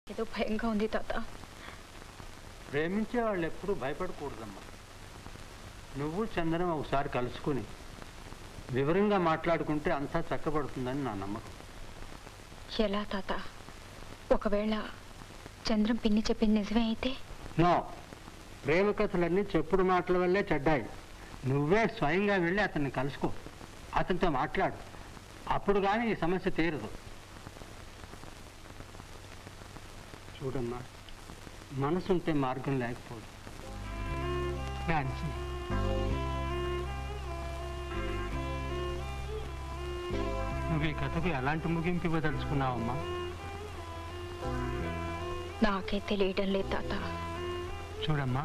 ఏదో భయంగా ఉంది తాత ప్రేమించే వాళ్ళు ఎప్పుడూ భయపడకూడదమ్మా నువ్వు చందనం ఒకసారి కలుసుకుని వివరంగా మాట్లాడుకుంటే అంతా చక్కబడుతుందని నా నమ్మకం ఎలా తాత ఒకవేళ చంద్రం పిన్ని చెప్పింది నిజమే అయితే నో ప్రేమ కథలన్నీ చెప్పుడు మాటల వల్లే చెడ్డాయి నువ్వే స్వయంగా వెళ్ళి అతన్ని కలుసుకో అతనితో మాట్లాడు అప్పుడు కానీ ఈ సమస్య తీరదు చూడమ్మా మనసుంటే మార్గం లేకపోదు నాన్సీ నువ్వు ఈ కథకు ఎలాంటి ముగింపు ఇవ్వదలుచుకున్నావమ్మా నాకే తెలియడం లేదు తాత చూడమ్మా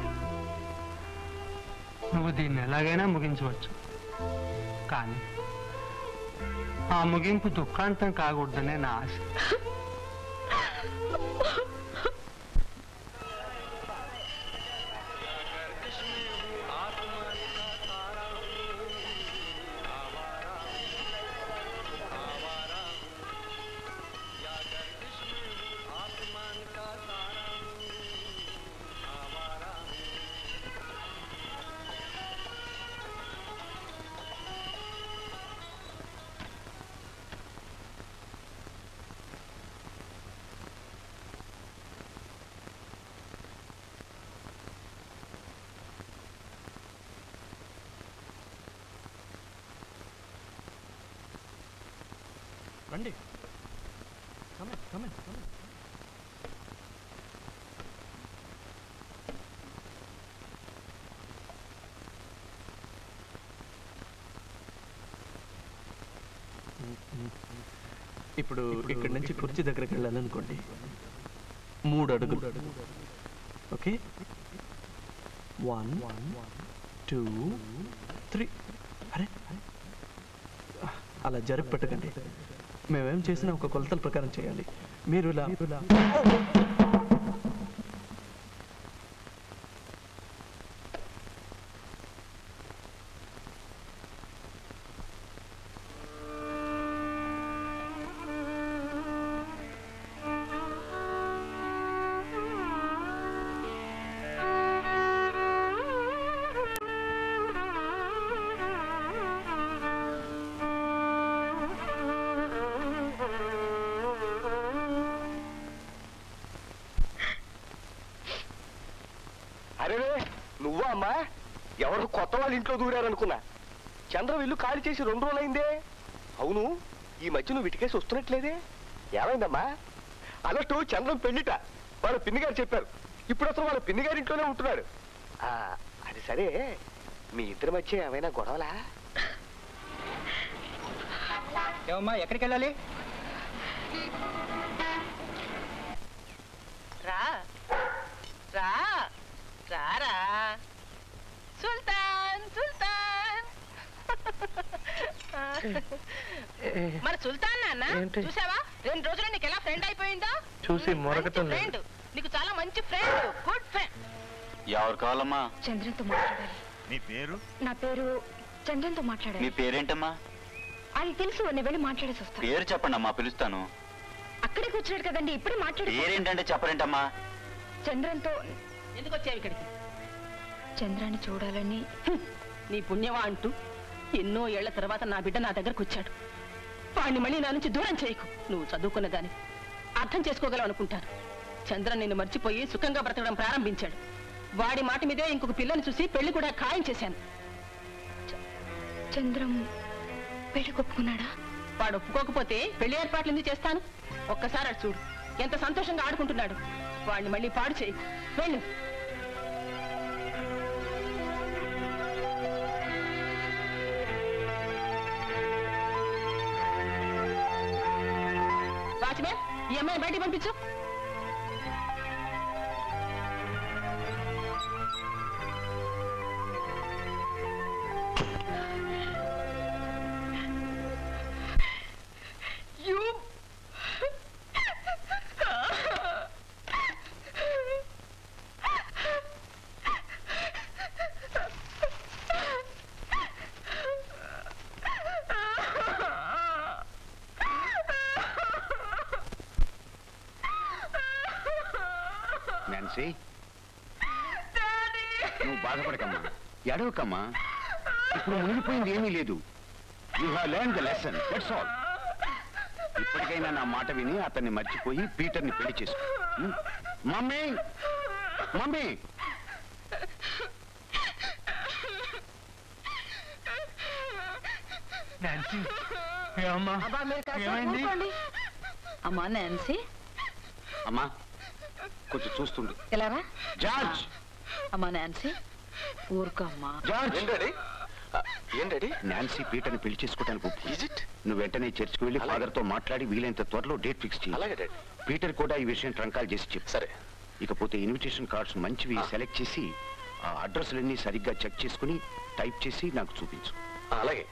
నువ్వు దీన్ని ఎలాగైనా ముగించవచ్చు కానీ ఆ ముగింపు దుఃఖాంతం కాకూడదనే నా ఆశ రండి కమెంట్ కమెంట్ కమెంట్ ఇప్పుడు ఇక్కడి నుంచి కుర్చీ దగ్గరికి వెళ్ళాలనుకోండి మూడు అడుగులు ఓకే వన్ టూ త్రీ అరే అలా జరిపి పెట్టకండి మేమేం చేసినా ఒక కొలతల ప్రకారం చేయాలి మీరు ఇలా అరే నువ్వా అమ్మా ఎవరు కొత్త వాళ్ళ ఇంట్లో దూరారనుకున్నా చంద్రం ఇల్లు ఖాళీ చేసి రెండు రోజులైందే అవును ఈ మధ్య నువ్వు ఇటుకేసి వస్తున్నట్లేదే ఏమైందమ్మా అన్నట్టు చంద్రం పెళ్లిట వాళ్ళ పిన్ని గారు చెప్పారు ఇప్పుడు అసలు వాళ్ళ పిన్ని గారి ఇంట్లోనే ఉంటున్నాడు ఆ, అది సరే మీ ఇద్దరి మధ్య ఏమైనా గొడవలా ఏమమ్మా ఎక్కడికి వెళ్ళాలి రా రా రారా సుల్తాన్ సుల్తాన్ మన సుల్తాన్ నాన్న ఏంటి? చూసావా రెండు రోజులు నీకు ఎలా ఫ్రెండ్ అయిపోయిందో చూసి మొరగటం లేదు. ఫ్రెండ్ నీకు చాలా మంచి ఫ్రెండ్ గుడ్ ఫ్రెండ్ ఎవరు కావాలమ్మా చంద్రంతో మాట్లాడాలి నీ పేరు నా పేరు చంద్రంతో మీ మాట్లాడాలి పేరేంటమ్మా అది తెలుసు నేను వెళ్ళి మాట్లాడేసి వస్తాను పేరు చెప్పండి అమ్మా పిలుస్తాను అక్కడే కూర్చున్నాడు కదండి ఇప్పుడే మాట్లాడే పేరేంటంటే చెప్పరేంటమ్మా చంద్రంతో ఎందుకు వచ్చావు ఇక్కడికి చంద్రాన్ని చూడాలని నీ పుణ్యమా అంటూ ఎన్నో ఏళ్ల తర్వాత నా బిడ్డ నా దగ్గరకు వచ్చాడు వాడిని మళ్ళీ నా నుంచి దూరం చేయకు నువ్వు చదువుకున్నదాన్ని అర్థం చేసుకోగలవు అనుకుంటాను చంద్రన్ నిన్ను మర్చిపోయి సుఖంగా బ్రతకడం ప్రారంభించాడు వాడి మాట మీదే ఇంకొక పిల్లని చూసి పెళ్లి కూడా ఖాయం చేశాను చంద్రం పెళ్లి కొప్పుకున్నాడా వాడు ఒప్పుకోకపోతే పెళ్లి ఏర్పాట్లు ఎందుకు చేస్తాను ఒక్కసారి అటు చూడు ఎంత సంతోషంగా ఆడుకుంటున్నాడు వాడిని మళ్ళీ పాడు చేయకు వెళ్ళు వాచ్మెన్ ఈ అమ్మాయిని బయటికి పంపించు You నాన్సీ నువ్వు బాధపడకమ్మా ఎడవకమ్మా ఇప్పుడు మునిగిపోయింది ఏమీ లేదు you have learn the lesson that's all ఇప్పటికైనా నా మాట విని అతన్ని మర్చిపోయి పీటర్ని పెళ్లి చేసుకో ఉం? మమ్మీ మమ్మీ నాన్సీ ఏమమ్మా ఏమైంది అమ్మా నాన్సీ అమ్మా కొంచెం చూస్తుండు ఇలారా జార్జ్ అమ్మా నాన్సీ ఊరుకో అమ్మా జార్జ్ ఏం డాడీ ఆ, ఏం డాడీ నాన్సీ పీటర్ని పెళ్లి చేసుకోవడానికి ఒప్పుకుంది. Is it? నువ్వు వెంటనే చర్చికి వెళ్ళి అలాగే. ఫాదర్ తో మాట్లాడి వీలైనంత త్వరలో డేట్ ఫిక్స్ చేయి అలాగే డాడీ పీటర్ కూడా ఈ విషయం ట్రంకాల్ చేసి చెప్పు సరే ఇకపోతే ఇన్విటేషన్ కార్డ్స్ మంచివి ఆ. సెలెక్ట్ చేసి ఆ అడ్రస్లన్నీ సరిగ్గా చెక్ చేసుకుని టైప్ చేసి నాకు చూపించు ఆ, అలాగే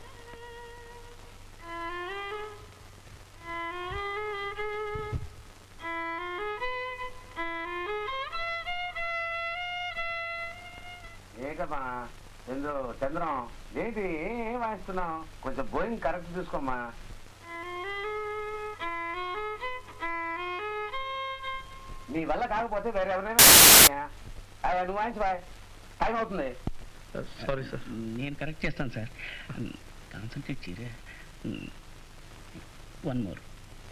ఏకమ్మా చంద్రు చంద్రం ఏంటి ఏం వాయిస్తున్నావు కొంచెం బోయింగ్ కరెక్ట్ చూసుకోమ్మా నీ వల్ల కాకపోతే వేరే ఎవరైనా నువ్వు వాయించి బాయ్ టైం అవుతుంది సారీ సార్ నేను కరెక్ట్ చేస్తాను సార్ కాన్సన్ట్రేట్ చేయరే one more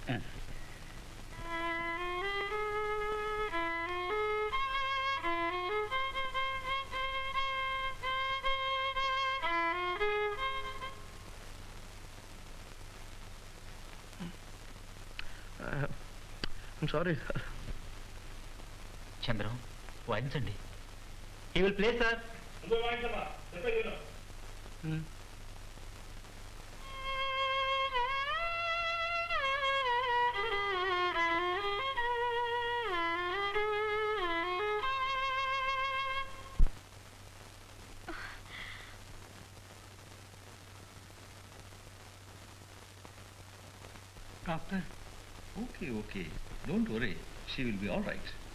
sorry sir Chandram వాయించండి he will play sir Okay, okay. Don't worry. She will be all right.